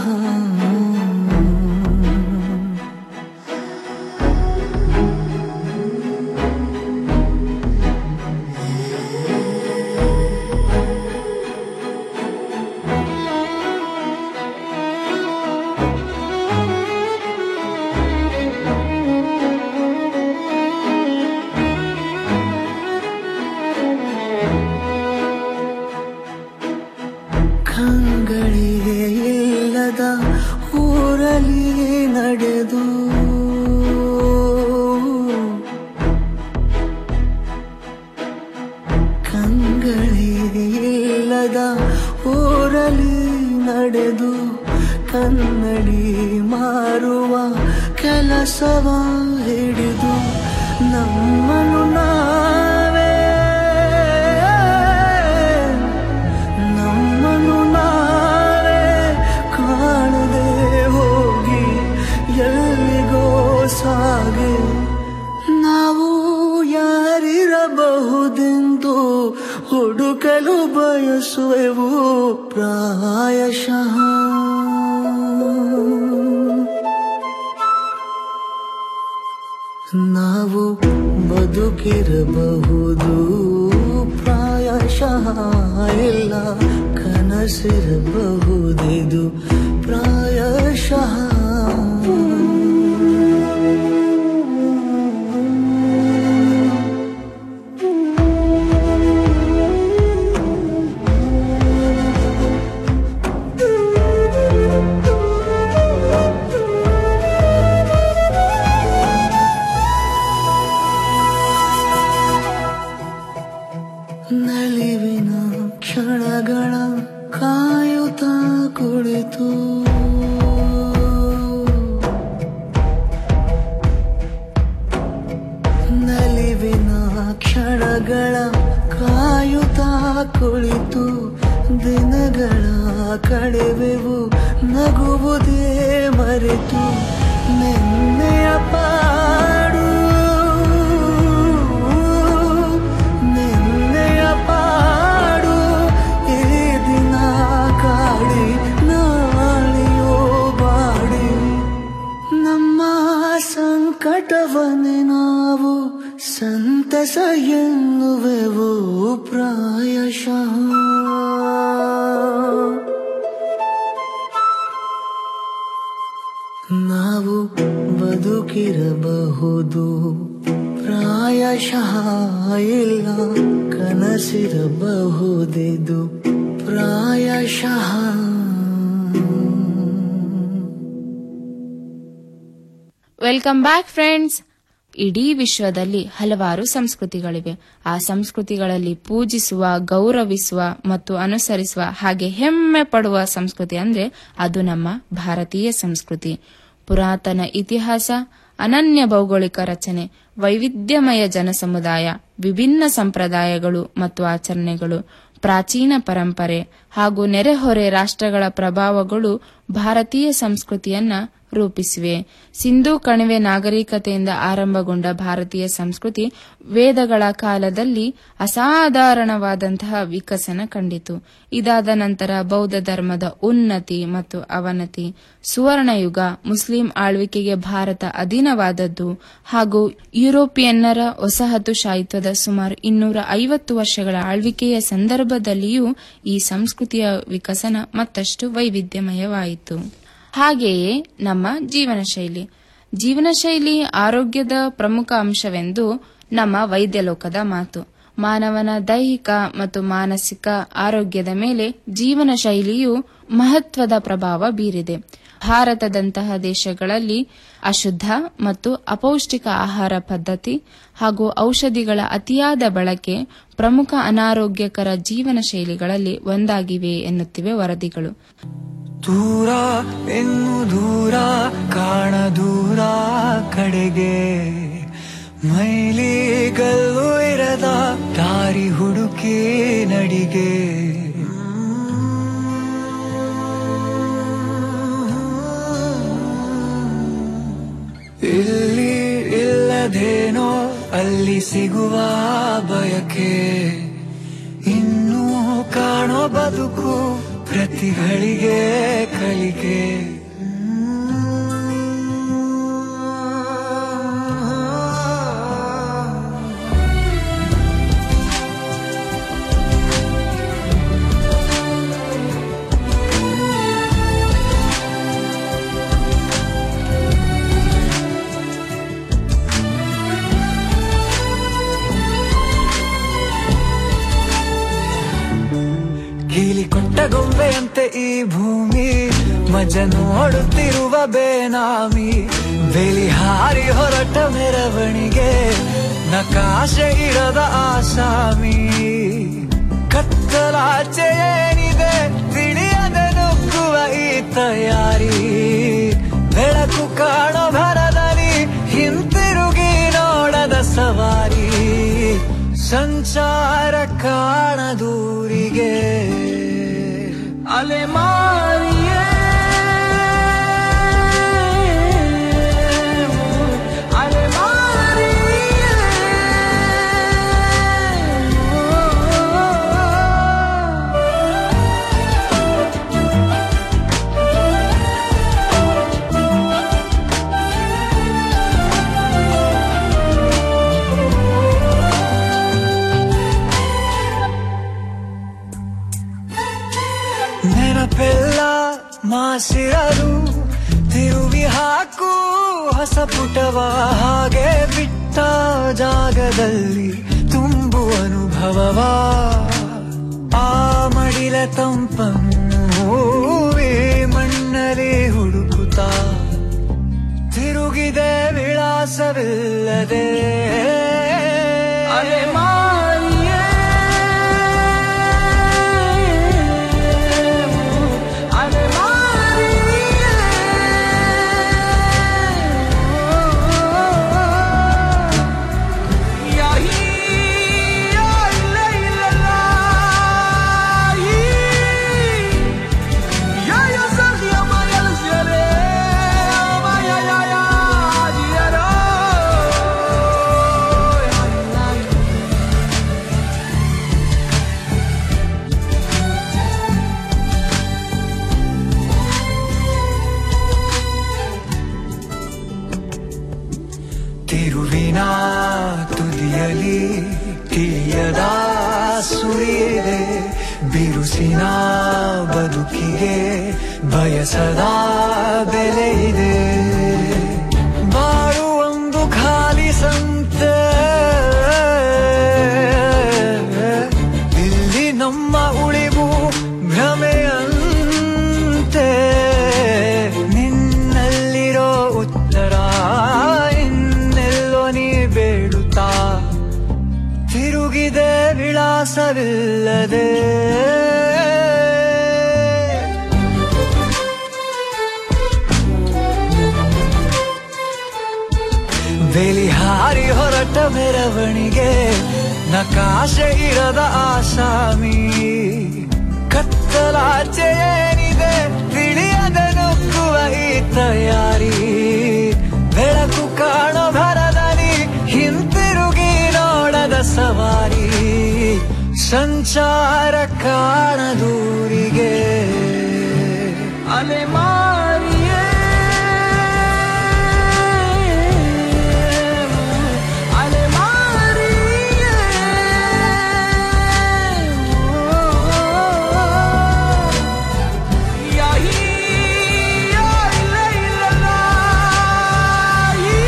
ಕಂಗಳಿಗೆ ಇಲ್ಲದ ಊರಲ್ಲಿ ನಡೆದು ಕಂಗಳಿಗೆ ಇಲ್ಲದ ಊರಲ್ಲಿ ನಡೆದು ಕನ್ನಡಿ ಮಾರುವ ಕೆಲಸವ ಹಿಡಿದು ನಮ್ಮನ್ನು ನಾವೇ ನಮ್ಮನ್ನು ನಾವೇ ಕಾಣದೆ ಹೋಗಿ ಎಲ್ಲಿಗೋ ಸಾಗೆ ನಾವು ಯಾರಿರಬಹುದೆಂದು ಹುಡುಕಲು ಬಯಸುವೆವು ಪ್ರಾಯಶಃ ನಾವು ಬದುಕಿರಬಹುದು ಪ್ರಾಯಶಃ ಇಲ್ಲ ಕನಸಿರಬಹುದಿದು ಪ್ರಾಯಶಃ ನಲಿವಿನ ಕ್ಷಣಗಳ ಕಾಯುತ್ತ ಕುಳಿತು ನಲಿವಿನ ಕ್ಷಣಗಳ ಕಾಯುತ್ತ ಕುಳಿತು ದಿನಗಳ ಕಳೆವೆವು ನಗುವುದೇ ಮರೆತು ನಿನ್ನೆಯ ಪಾಡು ನಿನ್ನೆಯ ಪಾಡು ಈ ದಿನ ಕಾಡಿ ನಾಳೆಯೋ ಬಾಡಿ ನಮ್ಮ ಸಂಕಟವನ್ನೇ ನಾವು ಸಂತಸ ಎನ್ನುವೆವು ಪ್ರಾಯಶಃ ನಾವು ಬದುಕಿರಬಹುದು ಪ್ರಾಯಶಃ ಇಲ್ಲ ಕನಸಿರಬಹುದಿದು ಪ್ರಾಯಶಃ ವೆಲ್ಕಮ್ ಬ್ಯಾಕ್ ಫ್ರೆಂಡ್ಸ್ ಇಡೀ ವಿಶ್ವದಲ್ಲಿ ಹಲವಾರು ಸಂಸ್ಕೃತಿಗಳಿವೆ ಆ ಸಂಸ್ಕೃತಿಗಳಲ್ಲಿ ಪೂಜಿಸುವ ಗೌರವಿಸುವ ಮತ್ತು ಅನುಸರಿಸುವ ಹಾಗೆ ಹೆಮ್ಮೆ ಪಡುವ ಸಂಸ್ಕೃತಿ ಅಂದ್ರೆ ಅದು ನಮ್ಮ ಭಾರತೀಯ ಸಂಸ್ಕೃತಿ ಪುರಾತನ ಇತಿಹಾಸ ಅನನ್ಯ ಭೌಗೋಳಿಕ ರಚನೆ ವೈವಿಧ್ಯಮಯ ಜನಸಮುದಾಯ ವಿಭಿನ್ನ ಸಂಪ್ರದಾಯಗಳು ಮತ್ತು ಆಚರಣೆಗಳು ಪ್ರಾಚೀನ ಪರಂಪರೆ ಹಾಗೂ ನೆರೆಹೊರೆ ರಾಷ್ಟ್ರಗಳ ಪ್ರಭಾವಗಳು ಭಾರತೀಯ ಸಂಸ್ಕೃತಿಯನ್ನ ರೂಪಿಸಿವೆ ಸಿಂಧೂ ಕಣಿವೆ ನಾಗರಿಕತೆಯಿಂದ ಆರಂಭಗೊಂಡ ಭಾರತೀಯ ಸಂಸ್ಕೃತಿ ವೇದಗಳ ಕಾಲದಲ್ಲಿ ಅಸಾಧಾರಣವಾದಂತಹ ವಿಕಸನ ಕಂಡಿತು ಇದಾದ ನಂತರ ಬೌದ್ಧ ಧರ್ಮದ ಉನ್ನತಿ ಮತ್ತು ಅವನತಿ ಸುವರ್ಣಯುಗ ಮುಸ್ಲಿಂ ಆಳ್ವಿಕೆಗೆ ಭಾರತ ಅಧೀನವಾದದ್ದು ಹಾಗೂ ಯುರೋಪಿಯನ್ನರ ವಸಾಹತುಶಾಹಿತ್ವದ ಸುಮಾರು ಇನ್ನೂರ ಐವತ್ತು ವರ್ಷಗಳ ಆಳ್ವಿಕೆಯ ಸಂದರ್ಭದಲ್ಲಿಯೂ ಈ ಸಂಸ್ಕೃತಿಯ ವಿಕಸನ ಮತ್ತಷ್ಟು ವೈವಿಧ್ಯಮಯವಾಯಿತು ಹಾಗೆಯೇ ನಮ್ಮ ಜೀವನ ಶೈಲಿ ಜೀವನ ಶೈಲಿ ಆರೋಗ್ಯದ ಪ್ರಮುಖ ಅಂಶವೆಂದು ನಮ್ಮ ವೈದ್ಯ ಲೋಕದ ಮಾತು ಮಾನವನ ದೈಹಿಕ ಮತ್ತು ಮಾನಸಿಕ ಆರೋಗ್ಯದ ಮೇಲೆ ಜೀವನ ಶೈಲಿಯು ಮಹತ್ವದ ಪ್ರಭಾವ ಬೀರಿದೆ ಭಾರತದಂತಹ ದೇಶಗಳಲ್ಲಿ ಅಶುದ್ಧ ಮತ್ತು ಅಪೌಷ್ಟಿಕ ಆಹಾರ ಪದ್ಧತಿ ಹಾಗೂ ಔಷಧಿಗಳ ಅತಿಯಾದ ಬಳಕೆ ಪ್ರಮುಖ ಅನಾರೋಗ್ಯಕರ ಜೀವನ ಶೈಲಿಗಳಲ್ಲಿ ಒಂದಾಗಿವೆ ಎನ್ನುತ್ತಿವೆ ವರದಿಗಳು ದೂರ ಇನ್ನು ದೂರ ಕಾಣ ದೂರ ಕಡೆಗೆ ಮೈಲಿಗಲ್ಲು ಇರದ ದಾರಿ ಹುಡುಕಿ ನಡಿಗೆ ಇಲ್ಲಿ ಇಲ್ಲದೇನೋ ಅಲ್ಲಿ ಸಿಗುವ ಬಯಕೆ ಇನ್ನೂ ಕಾಣೋ ಬದುಕು ಪ್ರತಿಗಳಿಗೆ ಕಲಿಕೆ ಗೀಲಿ ಕೊಟ್ಟ ಗೊಂಬೆಯಂತೆ ಈ ಭೂಮಿ ಮಜ ನೋಡುತ್ತಿರುವ ಬೇನಾಮಿ ಬೇಲಿ ಹಾರಿ ಹೊರಟ ಮೆರವಣಿಗೆ ನಕಾಶೆ ಇರದ ಆಸಾಮಿ ಕತ್ತಲಾಚೆ ಏನಿದೆ ತಿಳಿಯದೆ ನುಗ್ಗುವ ಈ ತಯಾರಿ ಬೆಳಕು ಕಾಣೋ ಭರದಲ್ಲಿ ಹಿಂತಿರುಗಿ ನೋಡದ ಸವಾರಿ ಸಂಚಾರ ಕಾಣದೂರಿಗೆ ಅಲೆಮಾರಿಯೇ ನೆನಪೆಲ್ಲ ಮಾಸಿರಲು ತಿರುವಿ ಹಾಕು ಹೊಸ ಪುಟವ ಹಾಗೆ ಬಿಟ್ಟ ಜಾಗದಲ್ಲಿ ತುಂಬು ಅನುಭವವ ಆ ಮಡಿಲ ತಂಪನ್ನು ಈ ಮಣ್ಣಲ್ಲಿ ಹುಡುಕುತ್ತಾ ತಿರುಗಿದೆ ವಿಳಾಸವಿಲ್ಲದೆ ಅಲೆಮಾರಿಯೇ ತಿರುವಿನ ತುದಿಯಲಿ ತಿಳಿಯದ ಸುರಿಯಿದೆ ಬಿರುಸಿನ ಬದುಕಿಗೆ ಬಯಸದ ಬೆಲೆ ಇದೆ ಬಾಳು ಒಂದು ಖಾಲಿ ಸಂತೆ ತಿರುಗಿದೆ ವಿಳಾಸವಿಲ್ಲದೆ ಬೆಲಿಹಾರಿ ಹೊರಟ ಮೆರವಣಿಗೆ ನಕಾಶೆ ಇರದ ಆಸಾಮಿ ಕತ್ತಲಾಚೆ ಏನಿದೆ ತಿಳಿಯದ ನುಗ್ಗುವ ಈ ತಯಾರಿ ಬೆಳಕು ಕಾಣೋ ಭರದಲ್ಲಿ ಹಿಂತಿರುಗಿ ನೋಡದ ಸವಾರಿ ಸಂಚಾರ ಕಾಣದೂರಿಗೆ ಅಲೆಮಾರಿಯೇ ಅಲೆಮಾರಿಯೇ ಯಾಹೀ ಯಾ ಇಲ್ಲ ಇಲ್ಲ ಲಾ ಯೀ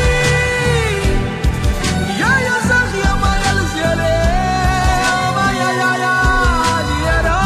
ಯಾ ಯಾ ಸಖಿಯ ಮಗಲ್ ಸಿಯಲೆ ಮಾ ಯಾ ಯಾ ಯಾ ದಿಯರಾ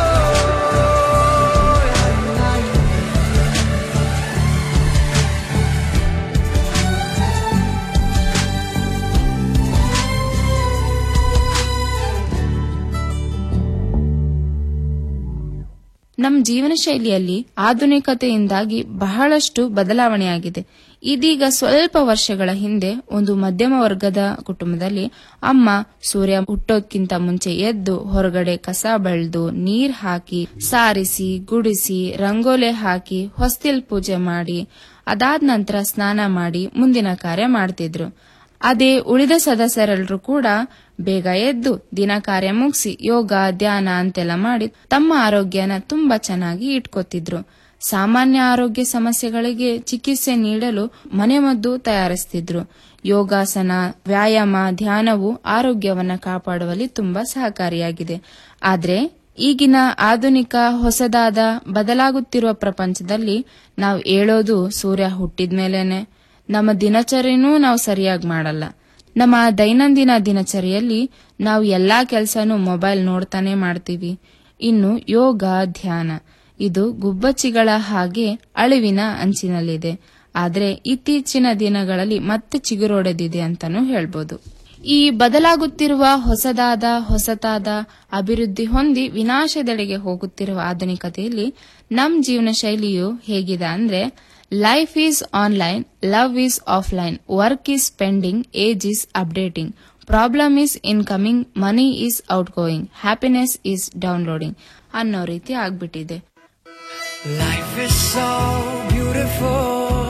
ನಮ್ಮ ಜೀವನ ಶೈಲಿಯಲ್ಲಿ ಆಧುನಿಕತೆಯಿಂದಾಗಿ ಬಹಳಷ್ಟು ಬದಲಾವಣೆಯಾಗಿದೆ ಇದೀಗ ಸ್ವಲ್ಪ ವರ್ಷಗಳ ಹಿಂದೆ ಒಂದು ಮಧ್ಯಮ ವರ್ಗದ ಕುಟುಂಬದಲ್ಲಿ ಅಮ್ಮ ಸೂರ್ಯ ಹುಟ್ಟೋಕ್ಕಿಂತ ಮುಂಚೆ ಎದ್ದು ಹೊರಗಡೆ ಕಸ ಬೆಳೆದು ನೀರ್ ಹಾಕಿ ಸಾರಿಸಿ ಗುಡಿಸಿ ರಂಗೋಲೆ ಹಾಕಿ ಹೊಸ್ತಿಲ್ ಪೂಜೆ ಮಾಡಿ ಅದಾದ ನಂತರ ಸ್ನಾನ ಮಾಡಿ ಮುಂದಿನ ಕಾರ್ಯ ಮಾಡ್ತಿದ್ರು ಅದೇ ಉಳಿದ ಸದಸ್ಯರೆಲ್ಲರೂ ಕೂಡ ಬೇಗ ಎದ್ದು ದಿನ ಕಾರ್ಯ ಮುಗಿಸಿ ಯೋಗ ಧ್ಯಾನ ಅಂತೆಲ್ಲ ಮಾಡಿ ತಮ್ಮ ಆರೋಗ್ಯನ ತುಂಬಾ ಚೆನ್ನಾಗಿ ಇಟ್ಕೋತಿದ್ರು ಸಾಮಾನ್ಯ ಆರೋಗ್ಯ ಸಮಸ್ಯೆಗಳಿಗೆ ಚಿಕಿತ್ಸೆ ನೀಡಲು ಮನೆಮದ್ದು ತಯಾರಿಸ್ತಿದ್ರು ಯೋಗಾಸನ ವ್ಯಾಯಾಮ ಧ್ಯಾನವು ಆರೋಗ್ಯವನ್ನ ಕಾಪಾಡುವಲ್ಲಿ ತುಂಬಾ ಸಹಕಾರಿಯಾಗಿದೆ ಆದ್ರೆ ಈಗಿನ ಆಧುನಿಕ ಹೊಸದಾದ ಬದಲಾಗುತ್ತಿರುವ ಪ್ರಪಂಚದಲ್ಲಿ ನಾವು ಹೇಳೋದು ಸೂರ್ಯ ಹುಟ್ಟಿದ ಮೇಲೇನೆ ನಮ್ಮ ದಿನಚರಿನೂ ನಾವು ಸರಿಯಾಗಿ ಮಾಡಲ್ಲ ನಮ್ಮ ದೈನಂದಿನ ದಿನಚರಿಯಲ್ಲಿ ನಾವು ಎಲ್ಲಾ ಕೆಲಸನೂ ಮೊಬೈಲ್ ನೋಡ್ತಾನೆ ಮಾಡ್ತೀವಿ ಇನ್ನು ಯೋಗ ಧ್ಯಾನ ಇದು ಗುಬ್ಬಚ್ಚಿಗಳ ಹಾಗೆ ಅಳಿವಿನ ಅಂಚಿನಲ್ಲಿದೆ ಆದ್ರೆ ಇತ್ತೀಚಿನ ದಿನಗಳಲ್ಲಿ ಮತ್ತೆ ಚಿಗುರೊಡೆದಿದೆ ಅಂತಾನೂ ಹೇಳ್ಬೋದು ಈ ಬದಲಾಗುತ್ತಿರುವ ಹೊಸದಾದ ಹೊಸತಾದ ಅಭಿವೃದ್ಧಿ ಹೊಂದಿ ವಿನಾಶದೆಡೆಗೆ ಹೋಗುತ್ತಿರುವ ಆಧುನಿಕತೆಯಲ್ಲಿ ನಮ್ ಜೀವನ ಶೈಲಿಯು ಹೇಗಿದೆ ಅಂದ್ರೆ life is online love is offline work is pending age is updating problem is incoming money is outgoing happiness is downloading ಅನ್ನೋ ರೀತಿ ಆಗ್ಬಿಟ್ಟಿದೆ Life is so beautiful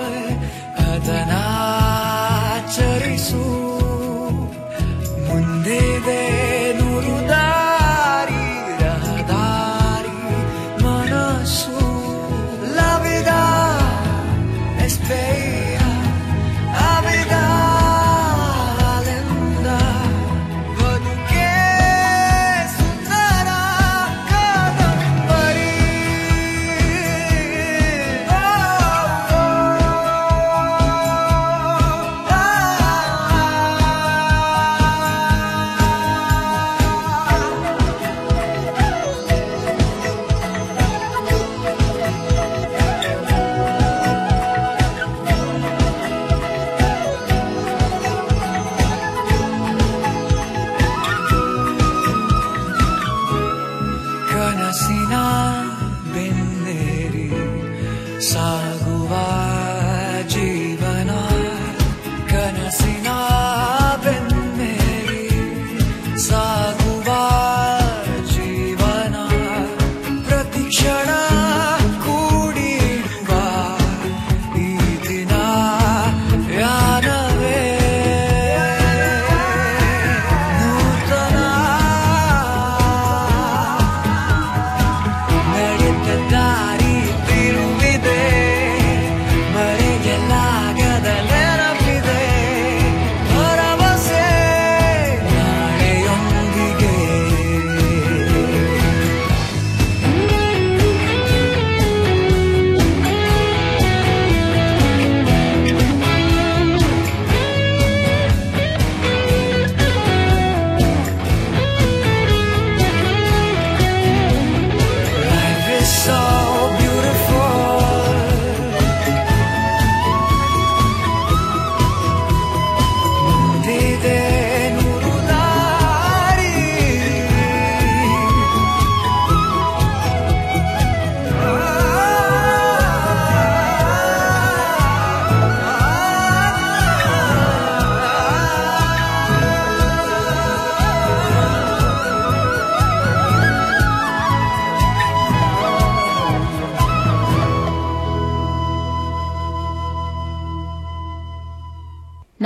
ಅದನಾಚರಿಸು ಮುಂದಿದೆ ನೂರು ದಾರಿ ರಹದಾರಿ ಮನಸ್ಸು ಲವಿದ ಎಸ್ಪೇಯ ಅವಿದ ಬದುಕೆ ಸುಂದರ ಕಾದಂಬರಿ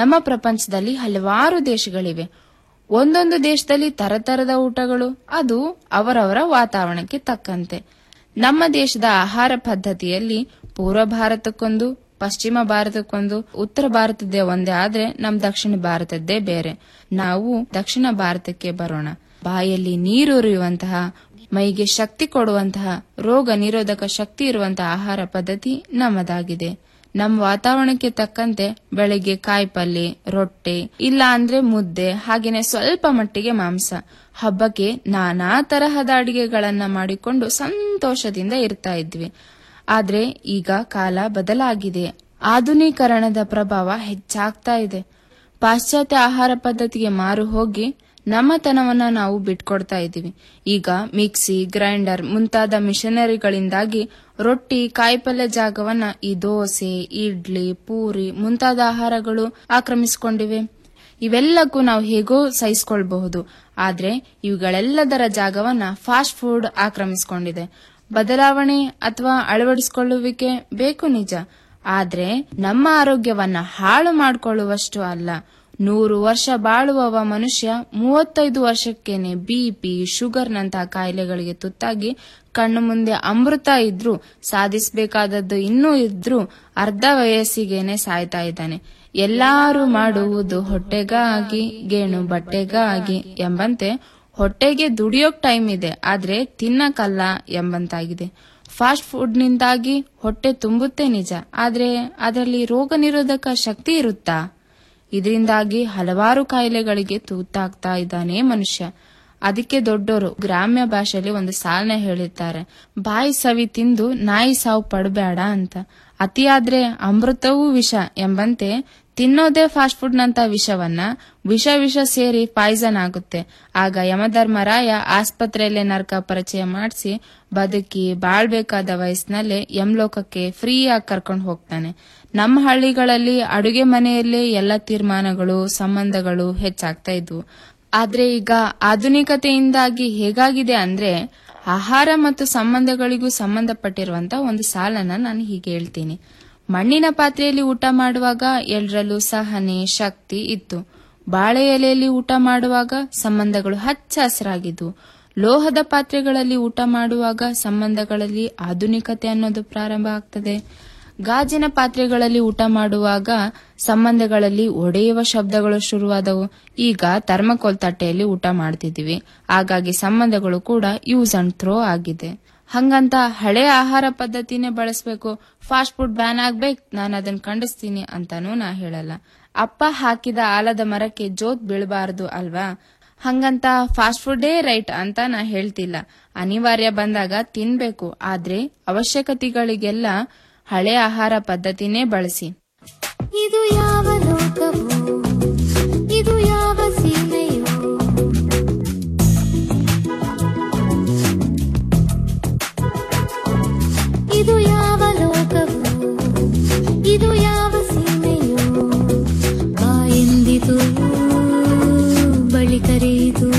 ನಮ್ಮ ಪ್ರಪಂಚದಲ್ಲಿ ಹಲವಾರು ದೇಶಗಳಿವೆ ಒಂದೊಂದು ದೇಶದಲ್ಲಿ ತರತರದ ಊಟಗಳು ಅದು ಅವರವರ ವಾತಾವರಣಕ್ಕೆ ತಕ್ಕಂತೆ ನಮ್ಮ ದೇಶದ ಆಹಾರ ಪದ್ಧತಿಯಲ್ಲಿ ಪೂರ್ವ ಭಾರತಕ್ಕೊಂದು ಪಶ್ಚಿಮ ಭಾರತಕ್ಕೊಂದು ಉತ್ತರ ಭಾರತದ್ದೇ ಒಂದೇ ಆದ್ರೆ ನಮ್ ದಕ್ಷಿಣ ಭಾರತದ್ದೇ ಬೇರೆ ನಾವು ದಕ್ಷಿಣ ಭಾರತಕ್ಕೆ ಬರೋಣ ಬಾಯಲ್ಲಿ ನೀರೂರಿಯುವಂತಹ ಮೈಗೆ ಶಕ್ತಿ ಕೊಡುವಂತಹ ರೋಗ ನಿರೋಧಕ ಶಕ್ತಿ ಇರುವಂತಹ ಆಹಾರ ಪದ್ಧತಿ ನಮ್ಮದಾಗಿದೆ ನಮ್ಮ ವಾತಾವರಣಕ್ಕೆ ತಕ್ಕಂತೆ ಬೆಳಿಗ್ಗೆ ಕಾಯಿಪಲ್ಲೆ ರೊಟ್ಟೆ ಇಲ್ಲ ಅಂದ್ರೆ ಮುದ್ದೆ ಹಾಗೇನೆ ಸ್ವಲ್ಪ ಮಟ್ಟಿಗೆ ಮಾಂಸ ಹಬ್ಬಕ್ಕೆ ನಾನಾ ತರಹದ ಅಡಿಗೆಗಳನ್ನ ಮಾಡಿಕೊಂಡು ಸಂತೋಷದಿಂದ ಇರ್ತಾ ಇದ್ವಿ ಆದ್ರೆ ಈಗ ಕಾಲ ಬದಲಾಗಿದೆ ಆಧುನೀಕರಣದ ಪ್ರಭಾವ ಹೆಚ್ಚಾಗ್ತಾ ಇದೆ ಪಾಶ್ಚಾತ್ಯ ಆಹಾರ ಪದ್ಧತಿಗೆ ಮಾರು ಹೋಗಿ ನಮ್ಮತನವನ್ನ ನಾವು ಬಿಟ್ಕೊಡ್ತಾ ಇದ್ದೀವಿ ಈಗ ಮಿಕ್ಸಿ ಗ್ರೈಂಡರ್ ಮುಂತಾದ ಮಿಷನರಿಗಳಿಂದಾಗಿ ರೊಟ್ಟಿ ಕಾಯಿಪಲ್ಯ ಜಾಗವನ್ನ ಈ ದೋಸೆ ಇಡ್ಲಿ ಪೂರಿ ಮುಂತಾದ ಆಹಾರಗಳು ಆಕ್ರಮಿಸಿಕೊಂಡಿವೆ ಇವೆಲ್ಲಕ್ಕೂ ನಾವು ಹೇಗೋ ಸಹಿಸಿಕೊಳ್ಬಹುದು ಆದ್ರೆ ಇವುಗಳೆಲ್ಲದರ ಜಾಗವನ್ನ ಫಾಸ್ಟ್ ಫುಡ್ ಆಕ್ರಮಿಸಿಕೊಂಡಿದೆ ಬದಲಾವಣೆ ಅಥವಾ ಅಳವಡಿಸಿಕೊಳ್ಳುವಿಕೆ ಬೇಕು ನಿಜ ಆದ್ರೆ ನಮ್ಮ ಆರೋಗ್ಯವನ್ನ ಹಾಳು ಮಾಡಿಕೊಳ್ಳುವಷ್ಟು ಅಲ್ಲ ನೂರು ವರ್ಷ ಬಾಳುವವ ಮನುಷ್ಯ ಮೂವತ್ತೈದು ವರ್ಷಕ್ಕೇನೆ ಬಿಪಿ ಶುಗರ್ನಂತಹ ಕಾಯಿಲೆಗಳಿಗೆ ತುತ್ತಾಗಿ ಕಣ್ಣು ಮುಂದೆ ಅಮೃತ ಇದ್ರೂ ಸಾಧಿಸಬೇಕಾದದ್ದು ಇನ್ನೂ ಇದ್ರೂ ಅರ್ಧ ವಯಸ್ಸಿಗೇನೆ ಸಾಯ್ತಾ ಇದ್ದಾನೆ ಎಲ್ಲಾರು ಮಾಡುವುದು ಹೊಟ್ಟೆಗಾಗಿ ಗೇಣು ಬಟ್ಟೆಗಾಗಿ ಎಂಬಂತೆ ಹೊಟ್ಟೆಗೆ ದುಡಿಯೋಕ್ ಟೈಮ್ ಇದೆ ಆದ್ರೆ ತಿನ್ನಕಲ್ಲ ಎಂಬಂತಾಗಿದೆ ಫಾಸ್ಟ್ ಫುಡ್ನಿಂದಾಗಿ ಹೊಟ್ಟೆ ತುಂಬುತ್ತೆ ನಿಜ ಆದ್ರೆ ಅದರಲ್ಲಿ ರೋಗ ನಿರೋಧಕ ಶಕ್ತಿ ಇರುತ್ತಾ ಇದರಿಂದಾಗಿ ಹಲವಾರು ಕಾಯಿಲೆಗಳಿಗೆ ತೂತಾಗ್ತಾ ಇದ್ದಾನೆ ಮನುಷ್ಯ ಅದಕ್ಕೆ ದೊಡ್ಡೋರು ಗ್ರಾಮ್ಯ ಭಾಷೆಯಲ್ಲಿ ಒಂದು ಸಾಲನೆ ಹೇಳಿರ್ತಾರೆ ಬಾಯಿ ಸವಿ ತಿಂದು ನಾಯಿ ಸಾವು ಪಡಬೇಡ ಅಂತ ಅತಿಯಾದ್ರೆ ಅಮೃತವೂ ವಿಷ ಎಂಬಂತೆ ತಿನ್ನೋದೇ ಫಾಸ್ಟ್ ಫುಡ್ ನಂತ ವಿಷವನ್ನ ವಿಷ ವಿಷ ಸೇರಿ ಪಾಯ್ಸನ್ ಆಗುತ್ತೆ ಆಗ ಯಮಧರ್ಮರಾಯ ಆಸ್ಪತ್ರೆಯಲ್ಲೇ ನರಕ ಪರಿಚಯ ಮಾಡಿಸಿ ಬದುಕಿ ಬಾಳ್ಬೇಕಾದ ವಯಸ್ಸಿನಲ್ಲೇ ಯಮಲೋಕಕ್ಕೆ ಫ್ರೀಯಾಗಿ ಕರ್ಕೊಂಡು ಹೋಗ್ತಾನೆ ನಮ್ಮ ಹಳ್ಳಿಗಳಲ್ಲಿ ಅಡುಗೆ ಮನೆಯಲ್ಲೇ ಎಲ್ಲ ತೀರ್ಮಾನಗಳು ಸಂಬಂಧಗಳು ಹೆಚ್ಚಾಗ್ತಾ ಇದ್ವು ಆದ್ರೆ ಈಗ ಆಧುನಿಕತೆಯಿಂದಾಗಿ ಹೇಗಾಗಿದೆ ಅಂದ್ರೆ ಆಹಾರ ಮತ್ತು ಸಂಬಂಧಗಳಿಗೂ ಸಂಬಂಧಪಟ್ಟಿರುವಂತ ಒಂದು ಸಾಲನ್ನ ನಾನು ಹೀಗೆ ಹೇಳ್ತೀನಿ ಮಣ್ಣಿನ ಪಾತ್ರೆಯಲ್ಲಿ ಊಟ ಮಾಡುವಾಗ ಎಲ್ಲರಲ್ಲೂ ಸಹನೆ ಶಕ್ತಿ ಇತ್ತು ಬಾಳೆ ಎಲೆಯಲ್ಲಿ ಊಟ ಮಾಡುವಾಗ ಸಂಬಂಧಗಳು ಹಚ್ಚ ಹಸಿರಾಗಿದ್ವು ಲೋಹದ ಪಾತ್ರೆಗಳಲ್ಲಿ ಊಟ ಮಾಡುವಾಗ ಸಂಬಂಧಗಳಲ್ಲಿ ಆಧುನಿಕತೆ ಅನ್ನೋದು ಪ್ರಾರಂಭ ಆಗ್ತದೆ ಗಾಜಿನ ಪಾತ್ರೆಗಳಲ್ಲಿ ಊಟ ಮಾಡುವಾಗ ಸಂಬಂಧಗಳಲ್ಲಿ ಒಡೆಯುವ ಶಬ್ದಗಳು ಶುರುವಾದವು ಈಗ ಥರ್ಮಕೋಲ್ ತಟ್ಟೆಯಲ್ಲಿ ಊಟ ಮಾಡ್ತಿದೀವಿ ಹಾಗಾಗಿ ಸಂಬಂಧಗಳು ಕೂಡ ಯೂಸ್ ಅಂಡ್ ಥ್ರೋ ಆಗಿದೆ ಹಂಗಂತ ಹಳೆ ಆಹಾರ ಪದ್ಧತಿನೇ ಬಳಸಬೇಕು ಫಾಸ್ಟ್ ಫುಡ್ ಬ್ಯಾನ್ ಆಗ್ಬೇಕು ನಾನು ಅದನ್ನ ಖಂಡಿಸ್ತೀನಿ ಅಂತಾನೂ ನಾ ಹೇಳಲ್ಲ ಅಪ್ಪ ಹಾಕಿದ ಆಲದ ಮರಕ್ಕೆ ಜೋತ್ ಬೀಳಬಾರದು ಅಲ್ವಾ ಹಂಗಂತ ಫಾಸ್ಟ್ ಫುಡ್ಡೇ ರೈಟ್ ಅಂತ ನಾ ಹೇಳ್ತಿಲ್ಲ ಅನಿವಾರ್ಯ ಬಂದಾಗ ತಿನ್ಬೇಕು ಆದ್ರೆ ಅವಶ್ಯಕತೆಗಳಿಗೆಲ್ಲ ಹಳೆ ಆಹಾರ ಪದ್ಧತಿನೇ ಬಳಸಿ ಇದು ಯಾವ ಲೋಕವು ಇದು ಯಾವ ಸೀಮೆಯೋ ಇದು ಯಾವ ಲೋಕವು ಇದು ಯಾವ ಸೀಮೆಯೋ ಬಾ ಎಂದಿತು ಬಳಿ ಕರೆಯಿತು